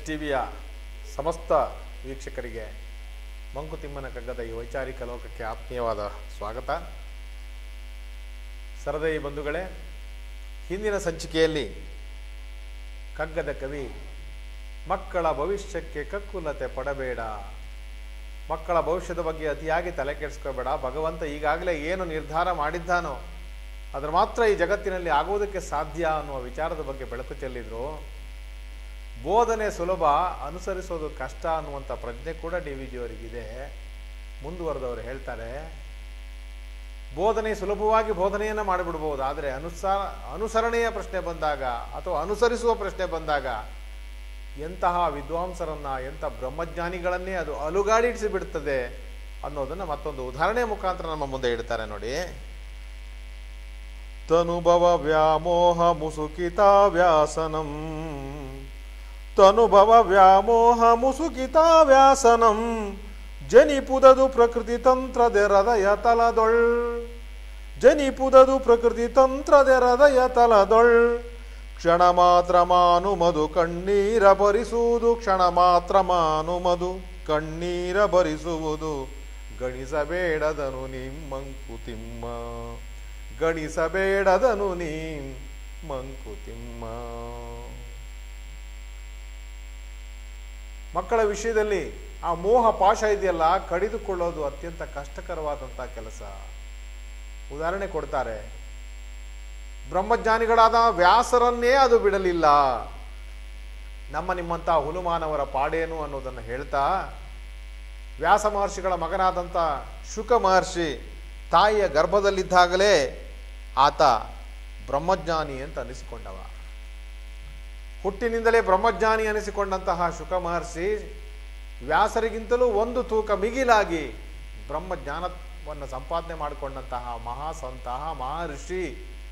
T ವಿಯ ಸಮಸ್ತ ವೀಕ್ಷಕರಿಗೆ ಮಂಕುತಿಮ್ಮನ ಕಗ್ಗದ ಈ ವೈಚಾರಿಕ ಲೋಕಕ್ಕೆ ಆತ್ಮೀಯವಾದ ಸ್ವಾಗತ ಸರದೈ ಬಂಧುಗಳೇ ಹಿಂದಿನ ಸಂಚಿಕೆಯಲ್ಲಿ ಕಗ್ಗದ ಕವಿ ಮಕ್ಕಳ ಭವಿಷ್ಯಕ್ಕೆ ಕಕ್ಕುಲತೆ ಪಡಬೇಡ ಮಕ್ಕಳ ಭವಿಷ್ಯದ ಬಗ್ಗೆ ಅತಿಯಾಗಿ ತಲೆ ಕೆಡಿಸ್ಕೋಬೇಡ ಭಗವಂತ ಈಗಾಗಲೇ ಏನು ನಿರ್ಧಾರ ಮಾಡಿದ್ದಾನೋ ಅದರ ಮಾತ್ರ ಈ ಜಗತ್ತಿನಲ್ಲಿ ಆಗುವುದಕ್ಕೆ ಸಾಧ್ಯ ಅನ್ನುವ ವಿಚಾರದ ಬಗ್ಗೆ ಬೆಳಕು ಚೆಲ್ಲಿದ್ರು ಬೋಧನೆ ಸುಲಭ ಅನುಸರಿಸೋದು ಕಷ್ಟ ಅನ್ನುವಂಥ ಪ್ರಜ್ಞೆ ಕೂಡ ಡಿ ವಿ ಜಿಯವರಿಗಿದೆ ಮುಂದುವರೆದವರು ಹೇಳ್ತಾರೆ ಬೋಧನೆ ಸುಲಭವಾಗಿ ಬೋಧನೆಯನ್ನು ಮಾಡಿಬಿಡ್ಬೋದು ಆದರೆ ಅನುಸಾರ ಅನುಸರಣೆಯ ಪ್ರಶ್ನೆ ಬಂದಾಗ ಅಥವಾ ಅನುಸರಿಸುವ ಪ್ರಶ್ನೆ ಬಂದಾಗ ಎಂತಹ ವಿದ್ವಾಂಸರನ್ನ ಎಂಥ ಬ್ರಹ್ಮಜ್ಞಾನಿಗಳನ್ನೇ ಅದು ಅಲುಗಾಡಿಸಿ ಬಿಡ್ತದೆ ಅನ್ನೋದನ್ನು ಮತ್ತೊಂದು ಉದಾಹರಣೆ ಮುಖಾಂತರ ನಮ್ಮ ಮುಂದೆ ಇಡ್ತಾರೆ ನೋಡಿ ತನುಭವ ವ್ಯಾಮೋಹ ಮುಸುಕಿತ ವ್ಯಾಸನಂ ತನುಭವ ವ್ಯಾಮೋಹ ಮುಸುಕಿತ ವ್ಯಾಸನಂ ಜನಿಪುದದು ಪ್ರಕೃತಿ ತಂತ್ರದೆ ಹೃದಯ ತಲದೊಳ್ ಜನಿಪುದದು ಪ್ರಕೃತಿ ತಂತ್ರದೆ ಹೃದಯ ತಲದೊಳ್ ಕ್ಷಣ ಮಾತ್ರ ಮಾನು ಮಧು ಕಣ್ಣೀರ ಭರಿಸುವುದು ಕ್ಷಣ ಮಾತ್ರ ಮಾನು ಮಧು ಕಣ್ಣೀರ ಭರಿಸುವುದು ಗಣಿಸಬೇಡದನು ನಿಮ್ಮಂಕುತಿಮ್ಮ ಗಣಿಸಬೇಡದನು ನೀ ಮಂಕುತಿಮ್ಮ ಮಕ್ಕಳ ವಿಷಯದಲ್ಲಿ ಆ ಮೋಹ ಪಾಶ ಇದೆಯಲ್ಲ ಕಡಿದುಕೊಳ್ಳೋದು ಅತ್ಯಂತ ಕಷ್ಟಕರವಾದಂಥ ಕೆಲಸ ಉದಾಹರಣೆ ಕೊಡ್ತಾರೆ ಬ್ರಹ್ಮಜ್ಞಾನಿಗಳಾದ ವ್ಯಾಸರನ್ನೇ ಅದು ಬಿಡಲಿಲ್ಲ ನಮ್ಮ ನಿಮ್ಮಂಥ ಹುಲುಮಾನವರ ಪಾಡೇನು ಅನ್ನೋದನ್ನು ಹೇಳ್ತಾ ವ್ಯಾಸ ಮಹರ್ಷಿಗಳ ಮಗನಾದಂಥ ಶುಕ ಮಹರ್ಷಿ ತಾಯಿಯ ಗರ್ಭದಲ್ಲಿದ್ದಾಗಲೇ ಆತ ಬ್ರಹ್ಮಜ್ಞಾನಿ ಅಂತ ಅನಿಸಿಕೊಂಡವ ಹುಟ್ಟಿನಿಂದಲೇ ಬ್ರಹ್ಮಜ್ಞಾನಿ ಅನಿಸಿಕೊಂಡಂತಹ ಶುಕ ಮಹರ್ಷಿ ವ್ಯಾಸರಿಗಿಂತಲೂ ಒಂದು ತೂಕ ಮಿಗಿಲಾಗಿ ಬ್ರಹ್ಮಜ್ಞಾನವನ್ನು ಸಂಪಾದನೆ ಮಾಡಿಕೊಂಡಂತಹ ಮಹಾಸಂತಹ ಮಹರ್ಷಿ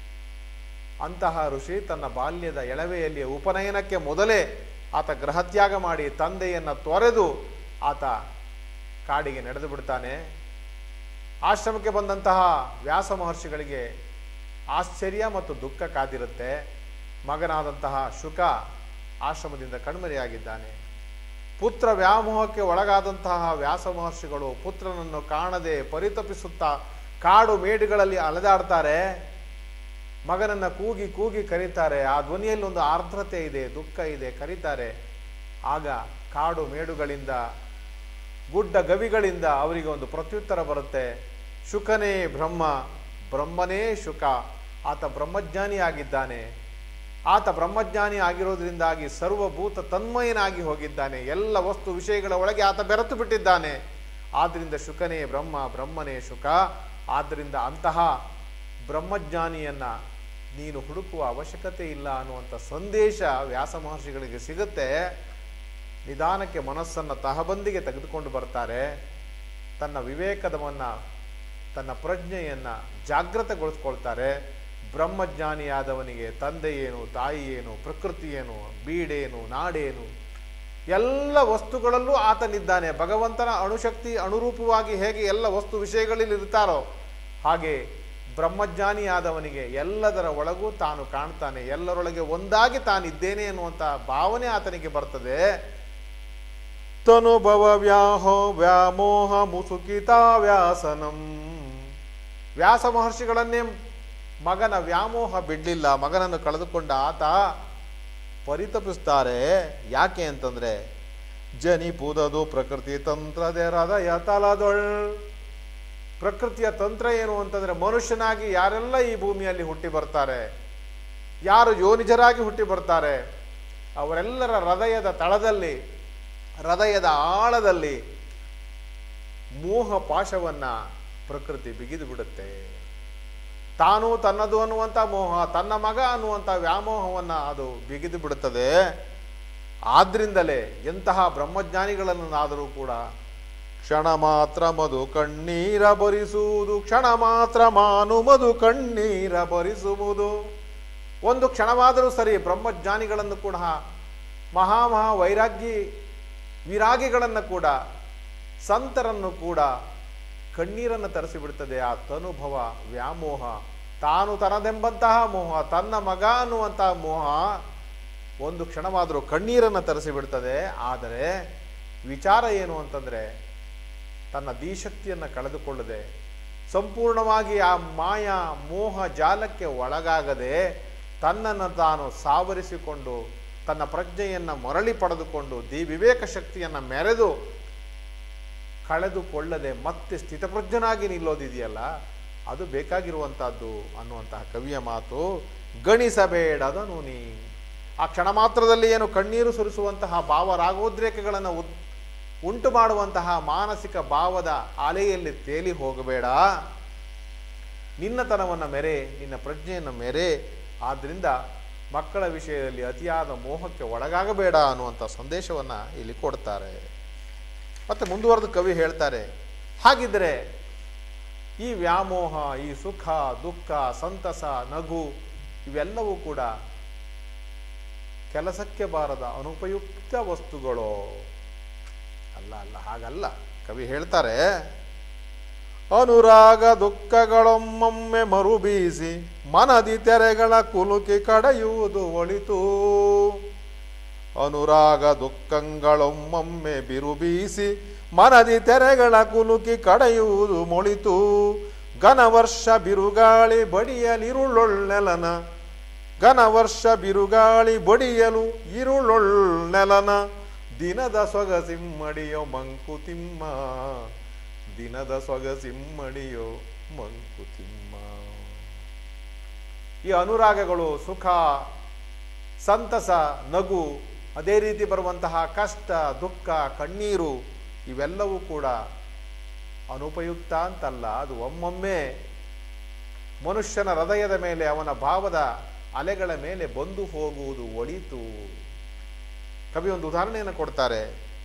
ಅಂತಹ ಋಷಿ ತನ್ನ ಬಾಲ್ಯದ ಎಳವೆಯಲ್ಲಿ ಉಪನಯನಕ್ಕೆ ಮೊದಲೇ ಆತ ಗ್ರಹತ್ಯಾಗ ಮಾಡಿ ತಂದೆಯನ್ನು ತೊರೆದು ಆತ ಕಾಡಿಗೆ ನಡೆದು ಬಿಡ್ತಾನೆ ಆಶ್ರಮಕ್ಕೆ ಬಂದಂತಹ ವ್ಯಾಸ ಮಹರ್ಷಿಗಳಿಗೆ ಆಶ್ಚರ್ಯ ಮತ್ತು ದುಃಖ ಕಾದಿರುತ್ತೆ ಮಗನಾದಂತಹ ಶುಕ ಆಶ್ರಮದಿಂದ ಕಣ್ಮರೆಯಾಗಿದ್ದಾನೆ ಪುತ್ರ ವ್ಯಾಮೋಹಕ್ಕೆ ಒಳಗಾದಂತಹ ವ್ಯಾಸ ಮಹರ್ಷಿಗಳು ಪುತ್ರನನ್ನು ಕಾಣದೆ ಪರಿತಪಿಸುತ್ತಾ ಕಾಡು ಮೇಡುಗಳಲ್ಲಿ ಅಲೆದಾಡ್ತಾರೆ ಮಗನನ್ನ ಕೂಗಿ ಕೂಗಿ ಕರೀತಾರೆ ಆ ಧ್ವನಿಯಲ್ಲಿ ಒಂದು ಆರ್ದ್ರತೆ ಇದೆ ದುಃಖ ಇದೆ ಕರೀತಾರೆ ಆಗ ಕಾಡು ಮೇಡುಗಳಿಂದ ಗುಡ್ಡ ಗವಿಗಳಿಂದ ಅವರಿಗೆ ಒಂದು ಪ್ರತ್ಯುತ್ತರ ಬರುತ್ತೆ ಶುಕನೇ ಬ್ರಹ್ಮ ಬ್ರಹ್ಮನೇ ಶುಕ ಆತ ಬ್ರಹ್ಮಜ್ಞಾನಿ ಆಗಿದ್ದಾನೆ ಆತ ಬ್ರಹ್ಮಜ್ಞಾನಿ ಆಗಿರೋದ್ರಿಂದಾಗಿ ಸರ್ವಭೂತ ತನ್ಮಯನಾಗಿ ಹೋಗಿದ್ದಾನೆ ಎಲ್ಲ ವಸ್ತು ವಿಷಯಗಳ ಒಳಗೆ ಆತ ಬೆರೆತು ಬಿಟ್ಟಿದ್ದಾನೆ ಆದ್ರಿಂದ ಶುಕನೇ ಬ್ರಹ್ಮ ಬ್ರಹ್ಮನೇ ಶುಕ ಆದ್ದರಿಂದ ಅಂತಹ ಬ್ರಹ್ಮಜ್ಞಾನಿಯನ್ನ ನೀನು ಹುಡುಕುವ ಅವಶ್ಯಕತೆ ಇಲ್ಲ ಅನ್ನುವಂಥ ಸಂದೇಶ ವ್ಯಾಸ ಮಹರ್ಷಿಗಳಿಗೆ ಸಿಗುತ್ತೆ ನಿಧಾನಕ್ಕೆ ಮನಸ್ಸನ್ನು ತಹಬಂದಿಗೆ ತೆಗೆದುಕೊಂಡು ಬರ್ತಾರೆ ತನ್ನ ವಿವೇಕದವನ್ನ ತನ್ನ ಪ್ರಜ್ಞೆಯನ್ನು ಜಾಗೃತಗೊಳಿಸ್ಕೊಳ್ತಾರೆ ಬ್ರಹ್ಮಜ್ಞಾನಿಯಾದವನಿಗೆ ತಂದೆ ಏನು ತಾಯಿ ಏನು ಪ್ರಕೃತಿ ಏನು ಬೀಡೇನು ನಾಡೇನು ಎಲ್ಲ ವಸ್ತುಗಳಲ್ಲೂ ಆತನಿದ್ದಾನೆ ಭಗವಂತನ ಅಣುಶಕ್ತಿ ಅನುರೂಪವಾಗಿ ಹೇಗೆ ಎಲ್ಲ ವಸ್ತು ವಿಷಯಗಳಲ್ಲಿ ಇರ್ತಾರೋ ಹಾಗೆ ಬ್ರಹ್ಮಜ್ಞಾನಿಯಾದವನಿಗೆ ಎಲ್ಲದರ ಒಳಗೂ ತಾನು ಕಾಣ್ತಾನೆ ಎಲ್ಲರೊಳಗೆ ಒಂದಾಗಿ ತಾನಿದ್ದೇನೆ ಎನ್ನುವಂಥ ಭಾವನೆ ಆತನಿಗೆ ಬರ್ತದೆ ತನುಭವ ವ್ಯಾಹೋ ವ್ಯಾಮೋಹ ಮುಸುಕಿತ ವ್ಯಾಸನಂ ವ್ಯಾಸ ಮಹರ್ಷಿಗಳನ್ನೇ ಮಗನ ವ್ಯಾಮೋಹ ಬಿಡಲಿಲ್ಲ ಮಗನನ್ನು ಕಳೆದುಕೊಂಡ ಆತ ಪರಿತಪಿಸ್ತಾರೆ ಯಾಕೆ ಅಂತಂದ್ರೆ ಜನಿಪುದದು ಪ್ರಕೃತಿ ತಂತ್ರದೆ ಹೃದಯ ತಲದೊಳ್ ಪ್ರಕೃತಿಯ ತಂತ್ರ ಏನು ಅಂತಂದ್ರೆ ಮನುಷ್ಯನಾಗಿ ಯಾರೆಲ್ಲ ಈ ಭೂಮಿಯಲ್ಲಿ ಹುಟ್ಟಿ ಬರ್ತಾರೆ ಯಾರು ಯೋನಿಜರಾಗಿ ಹುಟ್ಟಿ ಬರ್ತಾರೆ ಅವರೆಲ್ಲರ ಹೃದಯದ ತಳದಲ್ಲಿ ಹೃದಯದ ಆಳದಲ್ಲಿ ಮೋಹ ಪಾಶವನ್ನ ಪ್ರಕೃತಿ ಬಿಗಿದು ಬಿಡುತ್ತೆ ತಾನು ತನ್ನದು ಅನ್ನುವಂಥ ಮೋಹ ತನ್ನ ಮಗ ಅನ್ನುವಂಥ ವ್ಯಾಮೋಹವನ್ನು ಅದು ಬಿಗಿದು ಬಿಡುತ್ತದೆ ಆದ್ರಿಂದಲೇ ಎಂತಹ ಬ್ರಹ್ಮಜ್ಞಾನಿಗಳನ್ನಾದರೂ ಕೂಡ ಕ್ಷಣ ಮಾತ್ರ ಮಧು ಕಣ್ಣೀರ ಭರಿಸುವುದು ಕ್ಷಣ ಮಾತ್ರ ಮಾನು ಮಧು ಕಣ್ಣೀರ ಭರಿಸುವುದು ಒಂದು ಕ್ಷಣವಾದರೂ ಸರಿ ಬ್ರಹ್ಮಜ್ಞಾನಿಗಳನ್ನು ಕೂಡ ಮಹಾ ಮಹಾ ವೈರಾಗ್ಯ ವಿರಾಗಿಗಳನ್ನು ಕೂಡ ಸಂತರನ್ನು ಕೂಡ ಕಣ್ಣೀರನ್ನು ತರಿಸಿಬಿಡ್ತದೆ ಆ ತನುಭವ ವ್ಯಾಮೋಹ ತಾನು ತನದೆಂಬಂತಹ ಮೋಹ ತನ್ನ ಮಗ ಅನ್ನುವಂತಹ ಮೋಹ ಒಂದು ಕ್ಷಣವಾದರೂ ಕಣ್ಣೀರನ್ನು ತರಿಸಿಬಿಡ್ತದೆ ಆದರೆ ವಿಚಾರ ಏನು ಅಂತಂದರೆ ತನ್ನ ಧೀಶಕ್ತಿಯನ್ನು ಕಳೆದುಕೊಳ್ಳದೆ ಸಂಪೂರ್ಣವಾಗಿ ಆ ಮಾಯಾ ಮೋಹ ಜಾಲಕ್ಕೆ ಒಳಗಾಗದೆ ತನ್ನನ್ನು ತಾನು ಸಾವರಿಸಿಕೊಂಡು ತನ್ನ ಪ್ರಜ್ಞೆಯನ್ನು ಮರಳಿ ಪಡೆದುಕೊಂಡು ದಿ ವಿವೇಕ ಶಕ್ತಿಯನ್ನು ಮೆರೆದು ಕಳೆದುಕೊಳ್ಳದೆ ಮತ್ತೆ ಸ್ಥಿತಪ್ರಜ್ಞನಾಗಿ ನಿಲ್ಲೋದಿದೆಯಲ್ಲ ಅದು ಬೇಕಾಗಿರುವಂತಹದ್ದು ಅನ್ನುವಂತಹ ಕವಿಯ ಮಾತು ಗಣಿಸಬೇಡದನು ನೀ ಆ ಕ್ಷಣ ಮಾತ್ರದಲ್ಲಿ ಏನು ಕಣ್ಣೀರು ಸುರಿಸುವಂತಹ ಭಾವರಾಗೋದ್ರೇಕಗಳನ್ನು ಉದ್ ಉಂಟು ಮಾಡುವಂತಹ ಮಾನಸಿಕ ಭಾವದ ಅಲೆಯಲ್ಲಿ ತೇಲಿ ಹೋಗಬೇಡ ನಿನ್ನತನವನ್ನು ಮೆರೆ ನಿನ್ನ ಪ್ರಜ್ಞೆಯನ್ನು ಮೆರೆ ಆದ್ದರಿಂದ ಮಕ್ಕಳ ವಿಷಯದಲ್ಲಿ ಅತಿಯಾದ ಮೋಹಕ್ಕೆ ಒಳಗಾಗಬೇಡ ಅನ್ನುವಂಥ ಸಂದೇಶವನ್ನು ಇಲ್ಲಿ ಕೊಡ್ತಾರೆ ಮತ್ತೆ ಮುಂದುವರೆದು ಕವಿ ಹೇಳ್ತಾರೆ ಹಾಗಿದ್ದರೆ ಈ ವ್ಯಾಮೋಹ ಈ ಸುಖ ದುಃಖ ಸಂತಸ ನಗು ಇವೆಲ್ಲವೂ ಕೂಡ ಕೆಲಸಕ್ಕೆ ಬಾರದ ಅನುಪಯುಕ್ತ ವಸ್ತುಗಳು ಅಲ್ಲ ಅಲ್ಲ ಹಾಗಲ್ಲ ಕವಿ ಹೇಳ್ತಾರೆ ಅನುರಾಗ ದುಃಖಗಳೊಮ್ಮೊಮ್ಮೆ ಮರುಬೀಸಿ ಮನದಿ ತೆರೆಗಳ ಕುಲುಕಿ ಕಡೆಯುವುದು ಒಳಿತು ಅನುರಾಗ ದುಃಖಗಳೊಮ್ಮೊಮ್ಮೆ ಬಿರುಬೀಸಿ ಮನದಿ ತೆರೆಗಳ ಕುಲುಕಿ ಕಡೆಯುವುದು ಮೊಳಿತು ಘನವರ್ಷ ಬಿರುಗಾಳಿ ಬಡಿಯಲಿರುಳೊಳ್ಳೆಲನ ಘನವರ್ಷ ಬಿರುಗಾಳಿ ಬಡಿಯಲು ಇರುಳೊಳ್ಳೆಲನ ದಿನದ ಸೊಗಸಿಮ್ಮಡಿಯೋ ಮಂಕುತಿಮ್ಮ ದಿನದ ಸೊಗಸಿಮ್ಮಡಿಯೋ ಮಂಕುತಿಮ್ಮ ಈ ಅನುರಾಗಗಳು ಸುಖ ಸಂತಸ ನಗು ಅದೇ ರೀತಿ ಬರುವಂತಹ ಕಷ್ಟ ದುಃಖ ಕಣ್ಣೀರು ಇವೆಲ್ಲವೂ ಕೂಡ ಅನುಪಯುಕ್ತ ಅಂತಲ್ಲ ಅದು ಒಮ್ಮೊಮ್ಮೆ ಮನುಷ್ಯನ ಹೃದಯದ ಮೇಲೆ ಅವನ ಭಾವದ ಅಲೆಗಳ ಮೇಲೆ ಬಂದು ಹೋಗುವುದು ಒಳಿತು ಕವಿ ಒಂದು ಉದಾಹರಣೆಯನ್ನು ಕೊಡ್ತಾರೆ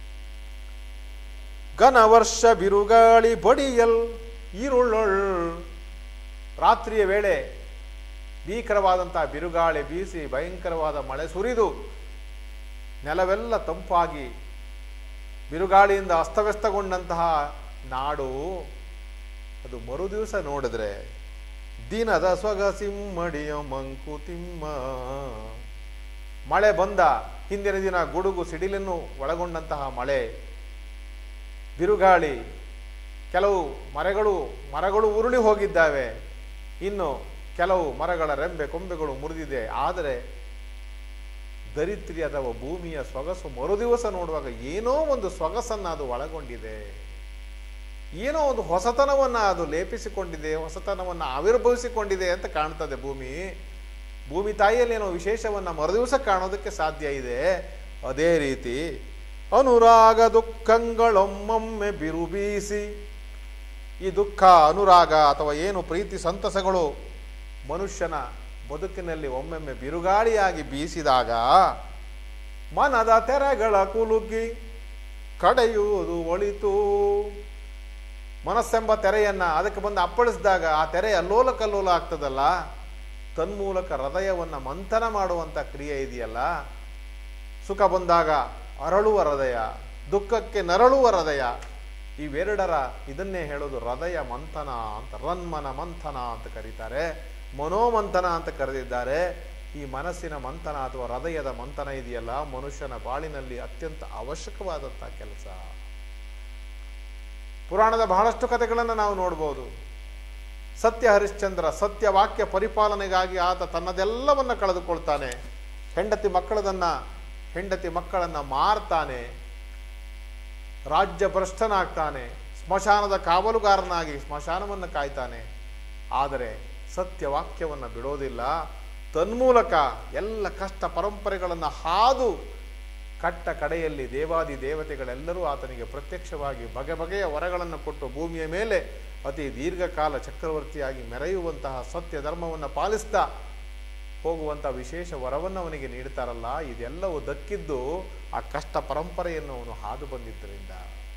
ಘನ ವರ್ಷ ಬಿರುಗಾಳಿ ಬಡಿಯಲ್ ಈರುಳ್ಳೊಳ್ ರಾತ್ರಿಯ ವೇಳೆ ಭೀಕರವಾದಂತಹ ಬಿರುಗಾಳಿ ಬೀಸಿ ಭಯಂಕರವಾದ ಮಳೆ ಸುರಿದು ನೆಲವೆಲ್ಲ ತಂಪಾಗಿ ಬಿರುಗಾಳಿಯಿಂದ ಅಸ್ತವ್ಯಸ್ತಗೊಂಡಂತಹ ನಾಡು ಅದು ಮರುದಿವಸ ನೋಡಿದ್ರೆ ದಿನದ ಸೊಗಸಿಮ್ಮಡಿಯ ಮಂಕುತಿಮ್ಮ ಮಳೆ ಬಂದ ಹಿಂದಿನ ದಿನ ಗುಡುಗು ಸಿಡಿಲನ್ನು ಒಳಗೊಂಡಂತಹ ಮಳೆ ಬಿರುಗಾಳಿ ಕೆಲವು ಮರಗಳು ಮರಗಳು ಉರುಳಿ ಹೋಗಿದ್ದಾವೆ ಇನ್ನು ಕೆಲವು ಮರಗಳ ರೆಂಬೆ ಕೊಂಬೆಗಳು ಮುರಿದಿದೆ ಆದರೆ ದರಿದ್ರಿ ಅಥವಾ ಭೂಮಿಯ ಸೊಗಸು ಮರುದಿವಸ ನೋಡುವಾಗ ಏನೋ ಒಂದು ಸೊಗಸನ್ನು ಅದು ಒಳಗೊಂಡಿದೆ ಏನೋ ಒಂದು ಹೊಸತನವನ್ನು ಅದು ಲೇಪಿಸಿಕೊಂಡಿದೆ ಹೊಸತನವನ್ನು ಆವಿರ್ಭವಿಸಿಕೊಂಡಿದೆ ಅಂತ ಕಾಣ್ತದೆ ಭೂಮಿ ಭೂಮಿ ತಾಯಿಯಲ್ಲಿ ಏನೋ ವಿಶೇಷವನ್ನು ಮರುದಿವಸ ಕಾಣೋದಕ್ಕೆ ಸಾಧ್ಯ ಇದೆ ಅದೇ ರೀತಿ ಅನುರಾಗ ದುಃಖಗಳೊಮ್ಮೊಮ್ಮೆ ಬಿರುಬೀಸಿ ಈ ದುಃಖ ಅನುರಾಗ ಅಥವಾ ಏನು ಪ್ರೀತಿ ಸಂತಸಗಳು ಮನುಷ್ಯನ ಬದುಕಿನಲ್ಲಿ ಒಮ್ಮೊಮ್ಮೆ ಬಿರುಗಾಳಿಯಾಗಿ ಬೀಸಿದಾಗ ಮನದ ತೆರೆಗಳ ಕುಲುಕಿ ಕಡೆಯುವುದು ಒಳಿತು ಮನಸ್ಸೆಂಬ ತೆರೆಯನ್ನ ಅದಕ್ಕೆ ಬಂದು ಅಪ್ಪಳಿಸಿದಾಗ ಆ ತೆರೆ ಅಲ್ಲೋಲ ಕಲ್ಲೋಲ ಆಗ್ತದಲ್ಲ ತನ್ಮೂಲಕ ಹೃದಯವನ್ನು ಮಂಥನ ಮಾಡುವಂಥ ಕ್ರಿಯೆ ಇದೆಯಲ್ಲ ಸುಖ ಬಂದಾಗ ಅರಳುವ ಹೃದಯ ದುಃಖಕ್ಕೆ ನರಳುವ ಹೃದಯ ಇವೆರಡರ ಇದನ್ನೇ ಹೇಳೋದು ಹೃದಯ ಮಂಥನ ಅಂತ ರನ್ಮನ ಮಂಥನ ಅಂತ ಕರೀತಾರೆ ಮನೋಮಂಥನ ಅಂತ ಕರೆದಿದ್ದಾರೆ ಈ ಮನಸ್ಸಿನ ಮಂಥನ ಅಥವಾ ಹೃದಯದ ಮಂಥನ ಇದೆಯಲ್ಲ ಮನುಷ್ಯನ ಬಾಳಿನಲ್ಲಿ ಅತ್ಯಂತ ಅವಶ್ಯಕವಾದಂಥ ಕೆಲಸ ಪುರಾಣದ ಬಹಳಷ್ಟು ಕಥೆಗಳನ್ನು ನಾವು ನೋಡ್ಬೋದು ಸತ್ಯ ಹರಿಶ್ಚಂದ್ರ ಸತ್ಯ ವಾಕ್ಯ ಪರಿಪಾಲನೆಗಾಗಿ ಆತ ತನ್ನದೆಲ್ಲವನ್ನ ಕಳೆದುಕೊಳ್ತಾನೆ ಹೆಂಡತಿ ಮಕ್ಕಳದನ್ನ ಹೆಂಡತಿ ಮಕ್ಕಳನ್ನ ಮಾರ್ತಾನೆ ರಾಜ್ಯ ಭ್ರಷ್ಟನಾಗ್ತಾನೆ ಸ್ಮಶಾನದ ಕಾವಲುಗಾರನಾಗಿ ಸ್ಮಶಾನವನ್ನು ಕಾಯ್ತಾನೆ ಆದರೆ ಸತ್ಯ ವಾಕ್ಯವನ್ನು ಬಿಡೋದಿಲ್ಲ ತನ್ಮೂಲಕ ಎಲ್ಲ ಕಷ್ಟ ಪರಂಪರೆಗಳನ್ನು ಹಾದು ಕಟ್ಟ ಕಡೆಯಲ್ಲಿ ದೇವಾದಿ ದೇವತೆಗಳೆಲ್ಲರೂ ಆತನಿಗೆ ಪ್ರತ್ಯಕ್ಷವಾಗಿ ಬಗೆ ಬಗೆಯ ವರಗಳನ್ನು ಕೊಟ್ಟು ಭೂಮಿಯ ಮೇಲೆ ಅತಿ ದೀರ್ಘಕಾಲ ಚಕ್ರವರ್ತಿಯಾಗಿ ಮೆರೆಯುವಂತಹ ಸತ್ಯ ಧರ್ಮವನ್ನು ಪಾಲಿಸ್ತಾ ಹೋಗುವಂಥ ವಿಶೇಷ ವರವನ್ನು ಅವನಿಗೆ ನೀಡ್ತಾರಲ್ಲ ಇದೆಲ್ಲವೂ ದಕ್ಕಿದ್ದು ಆ ಕಷ್ಟ ಪರಂಪರೆಯನ್ನು ಅವನು ಹಾದು ಬಂದಿದ್ದರಿಂದ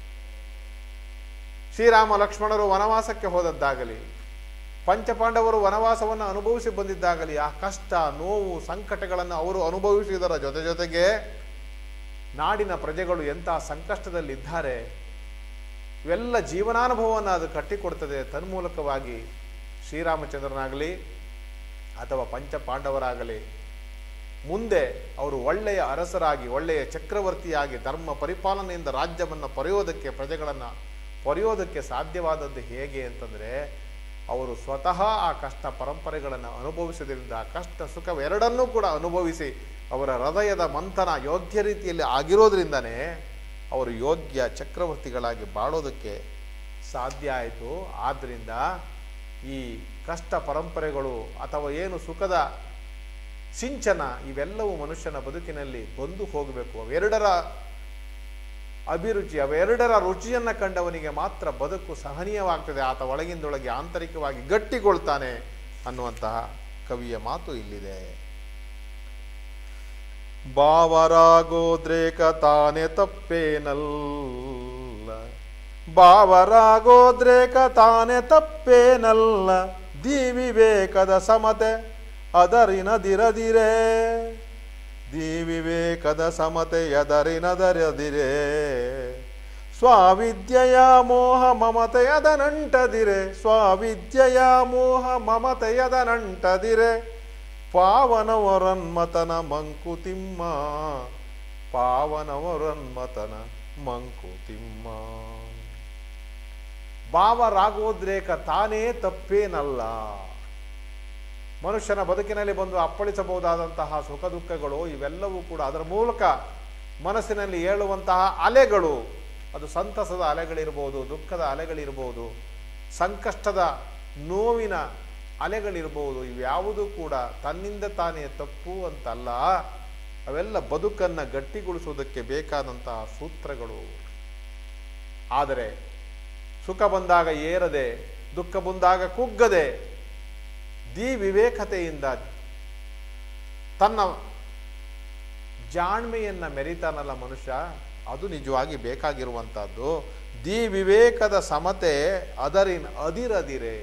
ಶ್ರೀರಾಮ ಲಕ್ಷ್ಮಣರು ವನವಾಸಕ್ಕೆ ಹೋದದ್ದಾಗಲಿ ಪಂಚಪಾಂಡವರು ವನವಾಸವನ್ನು ಅನುಭವಿಸಿ ಬಂದಿದ್ದಾಗಲಿ ಆ ಕಷ್ಟ ನೋವು ಸಂಕಟಗಳನ್ನು ಅವರು ಅನುಭವಿಸಿದರ ಜೊತೆ ಜೊತೆಗೆ ನಾಡಿನ ಪ್ರಜೆಗಳು ಎಂಥ ಸಂಕಷ್ಟದಲ್ಲಿದ್ದಾರೆ ಇವೆಲ್ಲ ಜೀವನಾನುಭವವನ್ನು ಅದು ಕಟ್ಟಿಕೊಡ್ತದೆ ತನ್ಮೂಲಕವಾಗಿ ಶ್ರೀರಾಮಚಂದ್ರನಾಗಲಿ ಅಥವಾ ಪಂಚ ಪಾಂಡವರಾಗಲಿ ಮುಂದೆ ಅವರು ಒಳ್ಳೆಯ ಅರಸರಾಗಿ ಒಳ್ಳೆಯ ಚಕ್ರವರ್ತಿಯಾಗಿ ಧರ್ಮ ಪರಿಪಾಲನೆಯಿಂದ ರಾಜ್ಯವನ್ನು ಪೊರೆಯೋದಕ್ಕೆ ಪ್ರಜೆಗಳನ್ನು ಪೊರೆಯೋದಕ್ಕೆ ಸಾಧ್ಯವಾದದ್ದು ಹೇಗೆ ಅಂತಂದರೆ ಅವರು ಸ್ವತಃ ಆ ಕಷ್ಟ ಪರಂಪರೆಗಳನ್ನು ಅನುಭವಿಸೋದ್ರಿಂದ ಆ ಕಷ್ಟ ಸುಖವೆರಡನ್ನೂ ಕೂಡ ಅನುಭವಿಸಿ ಅವರ ಹೃದಯದ ಮಂಥನ ಯೋಗ್ಯ ರೀತಿಯಲ್ಲಿ ಆಗಿರೋದ್ರಿಂದನೇ ಅವರು ಯೋಗ್ಯ ಚಕ್ರವರ್ತಿಗಳಾಗಿ ಬಾಳೋದಕ್ಕೆ ಸಾಧ್ಯ ಆಯಿತು ಆದ್ದರಿಂದ ಈ ಕಷ್ಟ ಪರಂಪರೆಗಳು ಅಥವಾ ಏನು ಸುಖದ ಸಿಂಚನ ಇವೆಲ್ಲವೂ ಮನುಷ್ಯನ ಬದುಕಿನಲ್ಲಿ ಬಂದು ಹೋಗಬೇಕು ಅವೆರಡರ ಅಭಿರುಚಿ ಅವೆರಡರ ರುಚಿಯನ್ನು ಕಂಡವನಿಗೆ ಮಾತ್ರ ಬದುಕು ಸಹನೀಯವಾಗ್ತದೆ ಆತ ಒಳಗಿಂದೊಳಗೆ ಆಂತರಿಕವಾಗಿ ಗಟ್ಟಿಗೊಳ್ತಾನೆ ಅನ್ನುವಂತಹ ಕವಿಯ ಮಾತು ಇಲ್ಲಿದೆ ಭಾವರಾಗೋದ್ರೇಕ ತಾನೇ ತಪ್ಪೇನಲ್ಲ ಭಾವರಾಗೋದ್ರೇಕ ತಾನೇ ತಪ್ಪೇನಲ್ಲ ದಿ ವಿವೇಕದ ಸಮತೆ ಅದರಿನದಿರದಿರೇ ದಿ ವಿವೇಕದ ಸಮತೆ ಎದರಿನದರದಿರೆ ಸ್ವಾವಿದ್ಯೆಯ ಮೋಹ ಮಮತೆಯದ ನಂಟದಿರೆ ಸ್ವಾವಿದ್ಯೆಯ ಮೋಹ ಮಮತೆಯದ ನಂಟದಿರೆ ಪಾವನವರನ್ಮತನ ಮಂಕುತಿಮ್ಮ ಪಾವನವರನ್ಮತನ ಮಂಕುತಿಮ್ಮ ಭಾವರಾಗೋದ್ರೇಕ ತಾನೇ ತಪ್ಪೇನಲ್ಲ ಮನುಷ್ಯನ ಬದುಕಿನಲ್ಲಿ ಬಂದು ಅಪ್ಪಳಿಸಬಹುದಾದಂತಹ ಸುಖ ದುಃಖಗಳು ಇವೆಲ್ಲವೂ ಕೂಡ ಅದರ ಮೂಲಕ ಮನಸ್ಸಿನಲ್ಲಿ ಏಳುವಂತಹ ಅಲೆಗಳು ಅದು ಸಂತಸದ ಅಲೆಗಳಿರ್ಬೋದು ದುಃಖದ ಅಲೆಗಳಿರ್ಬೋದು ಸಂಕಷ್ಟದ ನೋವಿನ ಅಲೆಗಳಿರ್ಬೋದು ಇವ್ಯಾವುದೂ ಕೂಡ ತನ್ನಿಂದ ತಾನೇ ತಪ್ಪು ಅಂತಲ್ಲ ಅವೆಲ್ಲ ಬದುಕನ್ನು ಗಟ್ಟಿಗೊಳಿಸುವುದಕ್ಕೆ ಬೇಕಾದಂತಹ ಸೂತ್ರಗಳು ಆದರೆ ಸುಖ ಬಂದಾಗ ಏರದೆ ದುಃಖ ಬಂದಾಗ ಕುಗ್ಗದೆ ದಿ ವಿವೇಕತೆಯಿಂದ ತನ್ನ ಜಾಣ್ಮೆಯನ್ನ ಮೆರಿತಾನಲ್ಲ ಮನುಷ್ಯ ಅದು ನಿಜವಾಗಿ ಬೇಕಾಗಿರುವಂತಹದ್ದು ದಿ ವಿವೇಕದ ಸಮತೆ ಅದರಿನ ಅದಿರದಿರೆ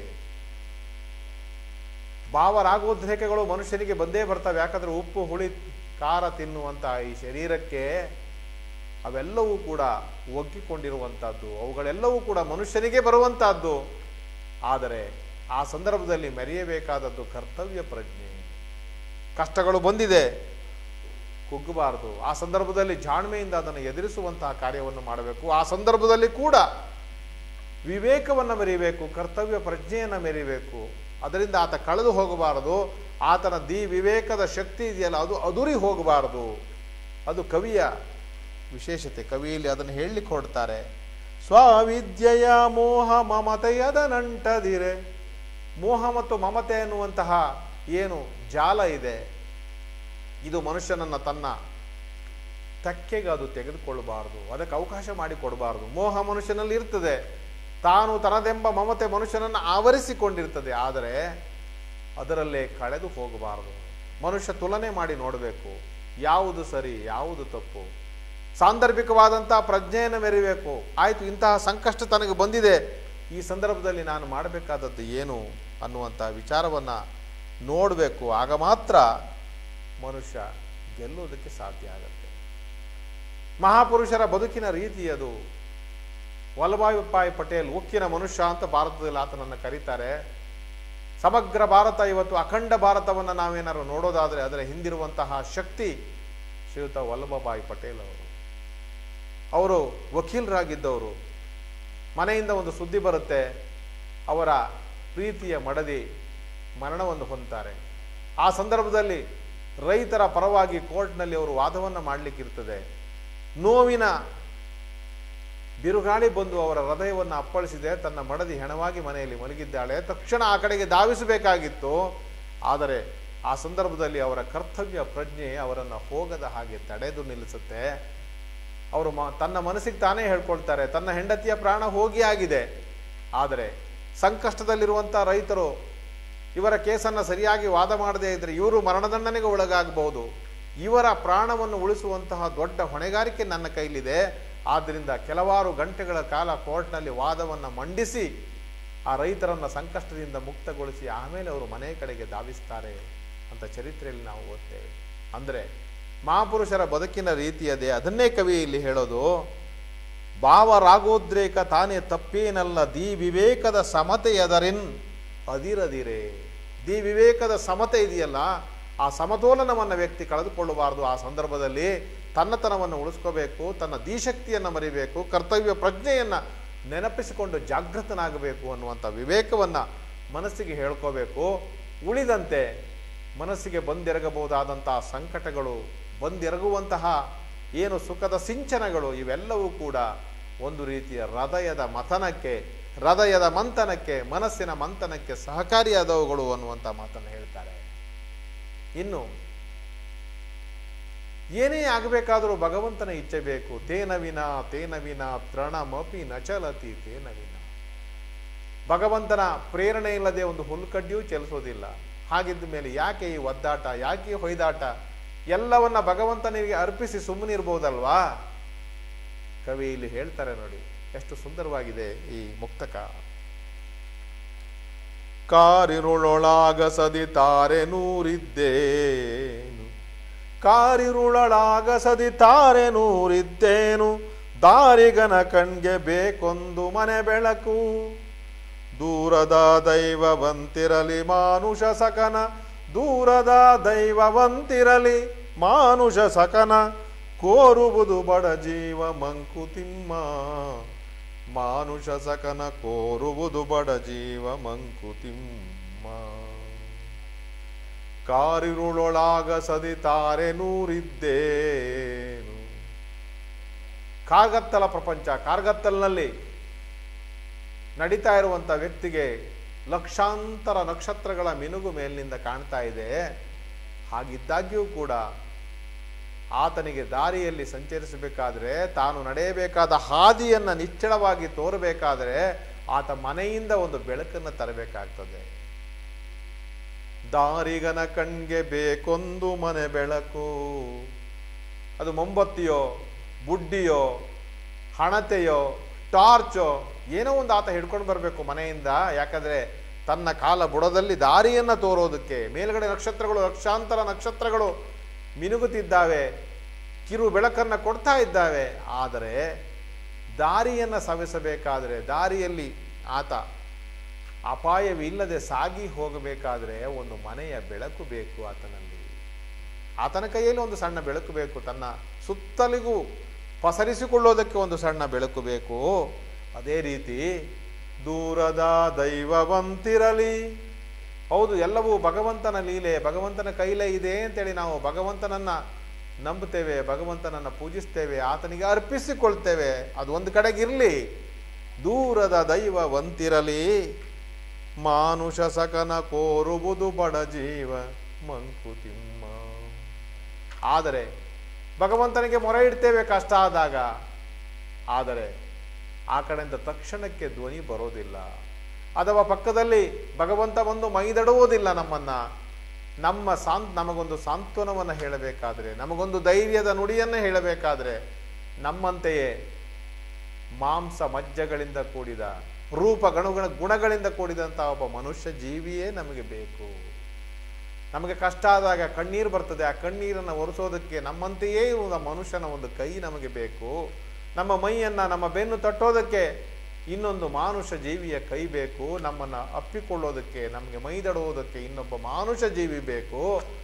ಭಾವರಾಗೋದ್ರೇಕಗಳು ಮನುಷ್ಯನಿಗೆ ಬಂದೇ ಬರ್ತವೆ ಯಾಕಂದ್ರೆ ಉಪ್ಪು ಹುಳಿ ಖಾರ ತಿನ್ನುವಂತಹ ಈ ಶರೀರಕ್ಕೆ ಅವೆಲ್ಲವೂ ಕೂಡ ಒಗ್ಗಿಕೊಂಡಿರುವಂತಹದ್ದು ಅವುಗಳೆಲ್ಲವೂ ಕೂಡ ಮನುಷ್ಯನಿಗೆ ಬರುವಂತಹದ್ದು ಆದರೆ ಆ ಸಂದರ್ಭದಲ್ಲಿ ಮೆರೆಯಬೇಕಾದದ್ದು ಕರ್ತವ್ಯ ಪ್ರಜ್ಞೆ ಕಷ್ಟಗಳು ಬಂದಿದೆ ಕುಗ್ಗಬಾರದು ಆ ಸಂದರ್ಭದಲ್ಲಿ ಜಾಣ್ಮೆಯಿಂದ ಅದನ್ನು ಎದುರಿಸುವಂತಹ ಕಾರ್ಯವನ್ನು ಮಾಡಬೇಕು ಆ ಸಂದರ್ಭದಲ್ಲಿ ಕೂಡ ವಿವೇಕವನ್ನು ಮೆರಿಬೇಕು ಕರ್ತವ್ಯ ಪ್ರಜ್ಞೆಯನ್ನು ಮೆರಿಬೇಕು ಅದರಿಂದ ಆತ ಕಳೆದು ಹೋಗಬಾರದು ಆತನ ದಿ ವಿವೇಕದ ಶಕ್ತಿ ಇದೆಯಲ್ಲ ಅದು ಅದುರಿ ಹೋಗಬಾರದು ಅದು ಕವಿಯ ವಿಶೇಷತೆ ಕವಿಯಲ್ಲಿ ಅದನ್ನು ಹೇಳಲಿಕ್ಕೆ ಹೊಡ್ತಾರೆ ಸ್ವವಿದ್ಯೆಯ ಮೋಹ ಮಮತೆಯದ ನಂಟದಿರೆ ಮೋಹ ಮತ್ತು ಮಮತೆ ಎನ್ನುವಂತಹ ಏನು ಜಾಲ ಇದೆ ಇದು ಮನುಷ್ಯನನ್ನು ತನ್ನ ತೆಕ್ಕೆಗೆ ಅದು ತೆಗೆದುಕೊಳ್ಳಬಾರದು ಅದಕ್ಕೆ ಅವಕಾಶ ಮಾಡಿಕೊಡಬಾರದು ಮೋಹ ಮನುಷ್ಯನಲ್ಲಿ ಇರ್ತದೆ ತಾನು ತನದೆಂಬ ಮಮತೆ ಮನುಷ್ಯನನ್ನು ಆವರಿಸಿಕೊಂಡಿರ್ತದೆ ಆದರೆ ಅದರಲ್ಲೇ ಕಳೆದು ಹೋಗಬಾರದು ಮನುಷ್ಯ ತುಲನೆ ಮಾಡಿ ನೋಡಬೇಕು ಯಾವುದು ಸರಿ ಯಾವುದು ತಪ್ಪು ಸಾಂದರ್ಭಿಕವಾದಂತಹ ಪ್ರಜ್ಞೆಯನ್ನು ಮೆರಿಬೇಕು ಆಯಿತು ಇಂತಹ ಸಂಕಷ್ಟ ತನಗೆ ಬಂದಿದೆ ಈ ಸಂದರ್ಭದಲ್ಲಿ ನಾನು ಮಾಡಬೇಕಾದದ್ದು ಏನು ಅನ್ನುವಂಥ ವಿಚಾರವನ್ನು ನೋಡಬೇಕು ಆಗ ಮಾತ್ರ ಮನುಷ್ಯ ಗೆಲ್ಲುವುದಕ್ಕೆ ಸಾಧ್ಯ ಆಗುತ್ತೆ ಮಹಾಪುರುಷರ ಬದುಕಿನ ರೀತಿ ಅದು ವಲ್ಲಭಾಯ್ ಪಟೇಲ್ ಉಕ್ಕಿನ ಮನುಷ್ಯ ಅಂತ ಭಾರತದಲ್ಲಿ ಆತನನ್ನು ಕರೀತಾರೆ ಸಮಗ್ರ ಭಾರತ ಇವತ್ತು ಅಖಂಡ ಭಾರತವನ್ನು ನಾವೇನಾದ್ರು ನೋಡೋದಾದರೆ ಅದರ ಹಿಂದಿರುವಂತಹ ಶಕ್ತಿ ಶ್ರೀಯುತ ವಲ್ಲಭಭಾಯ್ ಪಟೇಲ್ ಅವರು ಅವರು ವಕೀಲರಾಗಿದ್ದವರು ಮನೆಯಿಂದ ಒಂದು ಸುದ್ದಿ ಬರುತ್ತೆ ಅವರ ಪ್ರೀತಿಯ ಮಡದಿ ಮರಣವನ್ನು ಹೊಂದ್ತಾರೆ ಆ ಸಂದರ್ಭದಲ್ಲಿ ರೈತರ ಪರವಾಗಿ ಕೋರ್ಟ್ನಲ್ಲಿ ಅವರು ವಾದವನ್ನು ಮಾಡಲಿಕ್ಕಿರ್ತದೆ ನೋವಿನ ಬಿರುಗಾಳಿ ಬಂದು ಅವರ ಹೃದಯವನ್ನು ಅಪ್ಪಳಿಸಿದೆ ತನ್ನ ಮಡದಿ ಹೆಣವಾಗಿ ಮನೆಯಲ್ಲಿ ಮಲಗಿದ್ದಾಳೆ ತಕ್ಷಣ ಆ ಕಡೆಗೆ ಧಾವಿಸಬೇಕಾಗಿತ್ತು ಆದರೆ ಆ ಸಂದರ್ಭದಲ್ಲಿ ಅವರ ಕರ್ತವ್ಯ ಪ್ರಜ್ಞೆ ಅವರನ್ನು ಹೋಗದ ಹಾಗೆ ತಡೆದು ನಿಲ್ಲಿಸುತ್ತೆ ಅವರು ಮ ತನ್ನ ಮನಸ್ಸಿಗೆ ತಾನೇ ಹೇಳ್ಕೊಳ್ತಾರೆ ತನ್ನ ಹೆಂಡತಿಯ ಪ್ರಾಣ ಹೋಗಿ ಆಗಿದೆ ಆದರೆ ಸಂಕಷ್ಟದಲ್ಲಿರುವಂಥ ರೈತರು ಇವರ ಕೇಸನ್ನು ಸರಿಯಾಗಿ ವಾದ ಮಾಡದೇ ಇದ್ದರೆ ಇವರು ಮರಣದಂಡನೆಗೆ ಒಳಗಾಗಬಹುದು ಇವರ ಪ್ರಾಣವನ್ನು ಉಳಿಸುವಂತಹ ದೊಡ್ಡ ಹೊಣೆಗಾರಿಕೆ ನನ್ನ ಕೈಲಿದೆ ಆದ್ದರಿಂದ ಕೆಲವಾರು ಗಂಟೆಗಳ ಕಾಲ ಕೋರ್ಟ್ನಲ್ಲಿ ವಾದವನ್ನು ಮಂಡಿಸಿ ಆ ರೈತರನ್ನು ಸಂಕಷ್ಟದಿಂದ ಮುಕ್ತಗೊಳಿಸಿ ಆಮೇಲೆ ಅವರು ಮನೆ ಕಡೆಗೆ ಧಾವಿಸ್ತಾರೆ ಅಂತ ಚರಿತ್ರೆಯಲ್ಲಿ ನಾವು ಓದ್ತೇವೆ ಅಂದರೆ ಮಹಾಪುರುಷರ ಬದುಕಿನ ರೀತಿಯದೇ ಅದನ್ನೇ ಕವಿ ಇಲ್ಲಿ ಹೇಳೋದು ಭಾವರಾಗೋದ್ರೇಕ ತಾನೇ ತಪ್ಪೇನಲ್ಲ ದಿ ವಿವೇಕದ ಸಮತೆ ಎದರಿನ್ ಅದಿರದಿರೆ ದಿ ವಿವೇಕದ ಸಮತೆ ಇದೆಯಲ್ಲ ಆ ಸಮತೋಲನವನ್ನು ವ್ಯಕ್ತಿ ಕಳೆದುಕೊಳ್ಳಬಾರದು ಆ ಸಂದರ್ಭದಲ್ಲಿ ತನ್ನತನವನ್ನು ಉಳಿಸ್ಕೋಬೇಕು ತನ್ನ ಧೀಶಕ್ತಿಯನ್ನು ಮರಿಬೇಕು ಕರ್ತವ್ಯ ಪ್ರಜ್ಞೆಯನ್ನು ನೆನಪಿಸಿಕೊಂಡು ಜಾಗೃತನಾಗಬೇಕು ಅನ್ನುವಂಥ ವಿವೇಕವನ್ನು ಮನಸ್ಸಿಗೆ ಹೇಳ್ಕೋಬೇಕು ಉಳಿದಂತೆ ಮನಸ್ಸಿಗೆ ಬಂದೆರಗಬಹುದಾದಂತಹ ಸಂಕಟಗಳು ಬಂದೆರಗುವಂತಹ ಏನು ಸುಖದ ಸಿಂಚನಗಳು ಇವೆಲ್ಲವೂ ಕೂಡ ಒಂದು ರೀತಿಯ ಹೃದಯದ ಮಥನಕ್ಕೆ ಹೃದಯದ ಮಂಥನಕ್ಕೆ ಮನಸ್ಸಿನ ಮಂಥನಕ್ಕೆ ಸಹಕಾರಿಯಾದವುಗಳು ಅನ್ನುವಂಥ ಮಾತನ್ನು ಹೇಳ್ತಾರೆ ಇನ್ನು ಏನೇ ಆಗಬೇಕಾದರೂ ಭಗವಂತನ ಇಚ್ಛೆ ಬೇಕು ತೇನ ವಿನ ತೇನ ವಿನ ತೃಣಮಪಿ ನಚಲತಿ ತೇನ ವಿನ ಭಗವಂತನ ಪ್ರೇರಣೆ ಇಲ್ಲದೆ ಒಂದು ಹುಲ್ಕಡ್ಡಿಯೂ ಚಲಿಸೋದಿಲ್ಲ ಹಾಗಿದ್ದ ಮೇಲೆ ಯಾಕೆ ಈ ಒದ್ದಾಟ ಯಾಕೆ ಈ ಹೊಯ್ದಾಟ ಎಲ್ಲವನ್ನ ಭಗವಂತನಿಗೆ ಅರ್ಪಿಸಿ ಸುಮ್ಮನಿರ್ಬೋದಲ್ವಾ ಕವಿ ಇಲ್ಲಿ ಹೇಳ್ತಾರೆ ನೋಡಿ ಎಷ್ಟು ಸುಂದರವಾಗಿದೆ ಈ ಮುಕ್ತಕ ಕಾರಿರುಳೊಳಾಗಸದಿ ತಾರೆ ನೂರಿದ್ದೇನು ಕಾರಿರುಳಳಾಗಸದಿ ತಾರೆ ನೂರಿದ್ದೇನು ದಾರಿಗನ ಕಣ್ಗೆ ಬೇಕೊಂದು ಮನೆ ಬೆಳಕು ದೂರದ ದೈವವಂತಿರಲಿ ಮಾನುಷ ಸಕನ ದೂರದ ದೈವವಂತಿರಲಿ ಮಾನುಷ ಸಕನ ಕೋರುವುದು ಬಡ ಜೀವ ಮಂಕುತಿಮ್ಮ ಮಾನುಷ ಸಕನ ಕೋರುವುದು ಬಡ ಜೀವ ಮಂಕುತಿಮ್ಮ ಕಾರಿರುಳೊಳಾಗ ಸದಿತಾರೆ ನೂರಿದ್ದೇನು ಕಾರ್ಗತ್ತಲ ಪ್ರಪಂಚ ಕಾರ್ಗತ್ತಲ್ನಲ್ಲಿ ನಡೀತಾ ಇರುವಂಥ ವ್ಯಕ್ತಿಗೆ ಲಕ್ಷಾಂತರ ನಕ್ಷತ್ರಗಳ ಮಿನುಗು ಮೇಲಿನಿಂದ ಕಾಣ್ತಾ ಇದೆ ಹಾಗಿದ್ದಾಗ್ಯೂ ಕೂಡ ಆತನಿಗೆ ದಾರಿಯಲ್ಲಿ ಸಂಚರಿಸಬೇಕಾದ್ರೆ ತಾನು ನಡೆಯಬೇಕಾದ ಹಾದಿಯನ್ನು ನಿಚ್ಚಳವಾಗಿ ತೋರಬೇಕಾದರೆ ಆತ ಮನೆಯಿಂದ ಒಂದು ಬೆಳಕನ್ನು ತರಬೇಕಾಗ್ತದೆ ದಾರಿಗನ ಕಣ್ಗೆ ಬೇಕೊಂದು ಮನೆ ಬೆಳಕು ಅದು ಮೊಂಬತ್ತಿಯೋ ಬುಡ್ಡಿಯೋ ಹಣತೆಯೋ ಟಾರ್ಚೋ ಏನೋ ಒಂದು ಆತ ಹಿಡ್ಕೊಂಡು ಬರಬೇಕು ಮನೆಯಿಂದ ಯಾಕಂದ್ರೆ ತನ್ನ ಕಾಲ ಬುಡದಲ್ಲಿ ದಾರಿಯನ್ನು ತೋರೋದಕ್ಕೆ ಮೇಲ್ಗಡೆ ನಕ್ಷತ್ರಗಳು ಲಕ್ಷಾಂತರ ನಕ್ಷತ್ರಗಳು ಮಿನುಗುತ್ತಿದ್ದಾವೆ ಕಿರು ಬೆಳಕನ್ನು ಕೊಡ್ತಾ ಇದ್ದಾವೆ ಆದರೆ ದಾರಿಯನ್ನು ಸವಿಸಬೇಕಾದರೆ ದಾರಿಯಲ್ಲಿ ಆತ ಅಪಾಯವಿಲ್ಲದೆ ಸಾಗಿ ಹೋಗಬೇಕಾದ್ರೆ ಒಂದು ಮನೆಯ ಬೆಳಕು ಬೇಕು ಆತನಲ್ಲಿ ಆತನ ಕೈಯಲ್ಲಿ ಒಂದು ಸಣ್ಣ ಬೆಳಕು ಬೇಕು ತನ್ನ ಸುತ್ತಲಿಗೂ ಪಸರಿಸಿಕೊಳ್ಳೋದಕ್ಕೆ ಒಂದು ಸಣ್ಣ ಬೆಳಕು ಬೇಕು ಅದೇ ರೀತಿ ದೂರದ ದೈವವಂತಿರಲಿ ಹೌದು ಎಲ್ಲವೂ ಭಗವಂತನ ಲೀಲೆ ಭಗವಂತನ ಕೈಲೇ ಇದೆ ಅಂತೇಳಿ ನಾವು ಭಗವಂತನನ್ನ ನಂಬುತ್ತೇವೆ ಭಗವಂತನನ್ನ ಪೂಜಿಸ್ತೇವೆ ಆತನಿಗೆ ಅರ್ಪಿಸಿಕೊಳ್ತೇವೆ ಅದು ಒಂದು ಕಡೆಗಿರಲಿ ದೂರದ ದೈವವಂತಿರಲಿ ಮಾನುಷ ಸಕನ ಕೋರುವುದು ಬಡ ಜೀವ ಮಂಕುತಿಮ್ಮ ಆದರೆ ಭಗವಂತನಿಗೆ ಮೊರೆ ಇಡ್ತೇವೆ ಕಷ್ಟ ಆದಾಗ ಆದರೆ ಆ ಕಡೆಯಿಂದ ತಕ್ಷಣಕ್ಕೆ ಧ್ವನಿ ಬರೋದಿಲ್ಲ ಅಥವಾ ಪಕ್ಕದಲ್ಲಿ ಭಗವಂತ ಬಂದು ಮೈದಡುವುದಿಲ್ಲ ನಮ್ಮನ್ನ ನಮ್ಮ ಸಾಂತ್ ನಮಗೊಂದು ಸಾಂತ್ವನವನ್ನು ಹೇಳಬೇಕಾದ್ರೆ ನಮಗೊಂದು ಧೈರ್ಯದ ನುಡಿಯನ್ನು ಹೇಳಬೇಕಾದ್ರೆ ನಮ್ಮಂತೆಯೇ ಮಾಂಸ ಮಜ್ಜಗಳಿಂದ ಕೂಡಿದ ರೂಪ ಗಣುಗಳ ಗುಣಗಳಿಂದ ಕೂಡಿದಂಥ ಒಬ್ಬ ಮನುಷ್ಯ ಜೀವಿಯೇ ನಮಗೆ ಬೇಕು ನಮಗೆ ಕಷ್ಟ ಆದಾಗ ಕಣ್ಣೀರು ಬರ್ತದೆ ಆ ಕಣ್ಣೀರನ್ನು ಒರೆಸೋದಕ್ಕೆ ನಮ್ಮಂತೆಯೇ ಇರುವ ಮನುಷ್ಯನ ಒಂದು ಕೈ ನಮಗೆ ಬೇಕು ನಮ್ಮ ಮೈಯನ್ನು ನಮ್ಮ ಬೆನ್ನು ತಟ್ಟೋದಕ್ಕೆ ಇನ್ನೊಂದು ಮಾನುಷ ಜೀವಿಯ ಕೈ ಬೇಕು ನಮ್ಮನ್ನು ಅಪ್ಪಿಕೊಳ್ಳೋದಕ್ಕೆ ನಮಗೆ ಮೈದಡುವುದಕ್ಕೆ ಇನ್ನೊಬ್ಬ ಮಾನುಷ ಜೀವಿ ಬೇಕು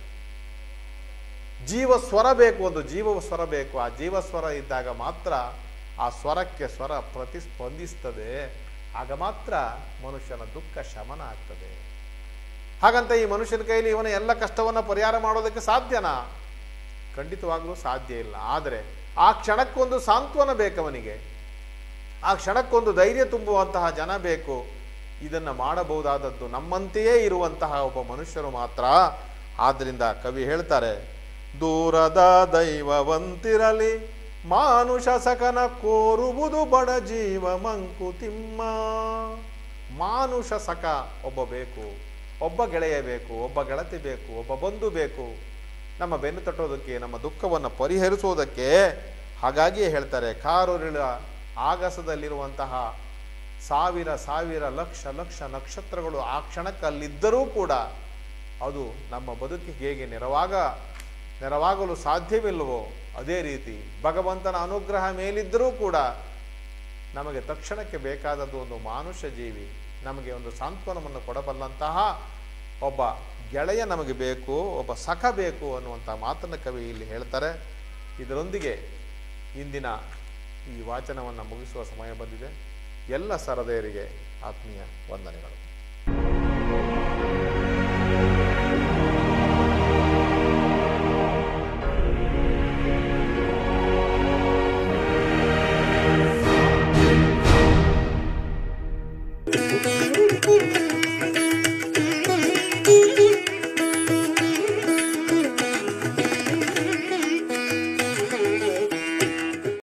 ಜೀವ ಸ್ವರ ಬೇಕು ಒಂದು ಜೀವ ಸ್ವರ ಬೇಕು ಆ ಜೀವ ಸ್ವರ ಇದ್ದಾಗ ಮಾತ್ರ ಆ ಸ್ವರಕ್ಕೆ ಸ್ವರ ಪ್ರತಿಸ್ಪಂದಿಸ್ತದೆ ಆಗ ಮಾತ್ರ ಮನುಷ್ಯನ ದುಃಖ ಶಮನ ಆಗ್ತದೆ ಹಾಗಂತ ಈ ಮನುಷ್ಯನ ಕೈಲಿ ಇವನ ಎಲ್ಲ ಕಷ್ಟವನ್ನು ಪರಿಹಾರ ಮಾಡೋದಕ್ಕೆ ಸಾಧ್ಯನಾ ಖಂಡಿತವಾಗ್ಲೂ ಸಾಧ್ಯ ಇಲ್ಲ ಆದರೆ ಆ ಕ್ಷಣಕ್ಕೊಂದು ಸಾಂತ್ವನ ಬೇಕವನಿಗೆ ಆ ಕ್ಷಣಕ್ಕೊಂದು ಧೈರ್ಯ ತುಂಬುವಂತಹ ಜನ ಬೇಕು ಇದನ್ನು ಮಾಡಬಹುದಾದದ್ದು ನಮ್ಮಂತೆಯೇ ಇರುವಂತಹ ಒಬ್ಬ ಮನುಷ್ಯರು ಮಾತ್ರ ಆದ್ದರಿಂದ ಕವಿ ಹೇಳ್ತಾರೆ ದೂರದ ದೈವವಂತಿರಲಿ ಮಾನುಷ ಸಕನ ಕೋರುವುದು ಬಡ ಜೀವ ಮಂಕುತಿಮ್ಮ ಮಾನುಷ ಸಕ ಒಬ್ಬ ಬೇಕು ಒಬ್ಬ ಗೆಳೆಯ ಬೇಕು ಒಬ್ಬ ಗೆಳತಿ ಬೇಕು ಒಬ್ಬ ಬಂಧು ಬೇಕು ನಮ್ಮ ಬೆನ್ನು ತಟ್ಟೋದಕ್ಕೆ ನಮ್ಮ ದುಃಖವನ್ನು ಪರಿಹರಿಸೋದಕ್ಕೆ ಹಾಗಾಗಿಯೇ ಹೇಳ್ತಾರೆ ಕಾರೂರಿಳ ಆಗಸದಲ್ಲಿರುವಂತಹ ಸಾವಿರ ಸಾವಿರ ಲಕ್ಷ ಲಕ್ಷ ನಕ್ಷತ್ರಗಳು ಆ ಕ್ಷಣಕ್ಕೆ ಅಲ್ಲಿದ್ದರೂ ಕೂಡ ಅದು ನಮ್ಮ ಬದುಕಿಗೆ ಹೇಗೆ ನೆರವಾಗ ನೆರವಾಗಲು ಸಾಧ್ಯವಿಲ್ಲವೋ ಅದೇ ರೀತಿ ಭಗವಂತನ ಅನುಗ್ರಹ ಮೇಲಿದ್ದರೂ ಕೂಡ ನಮಗೆ ತಕ್ಷಣಕ್ಕೆ ಬೇಕಾದದ್ದು ಒಂದು ಮಾನುಷ್ಯ ಜೀವಿ ನಮಗೆ ಒಂದು ಸಾಂತ್ವನವನ್ನು ಕೊಡಬಲ್ಲಂತಹ ಒಬ್ಬ ಗೆಳೆಯ ನಮಗೆ ಬೇಕು ಒಬ್ಬ ಸಖ ಬೇಕು ಅನ್ನುವಂಥ ಮಾತನ್ನು ಕವಿ ಇಲ್ಲಿ ಹೇಳ್ತಾರೆ ಇದರೊಂದಿಗೆ ಇಂದಿನ ಈ ವಾಚನವನ್ನು ಮುಗಿಸುವ ಸಮಯ ಬಂದಿದೆ ಎಲ್ಲ ಸರದೆಯರಿಗೆ ಆತ್ಮೀಯ ವಂದನೆಗಳು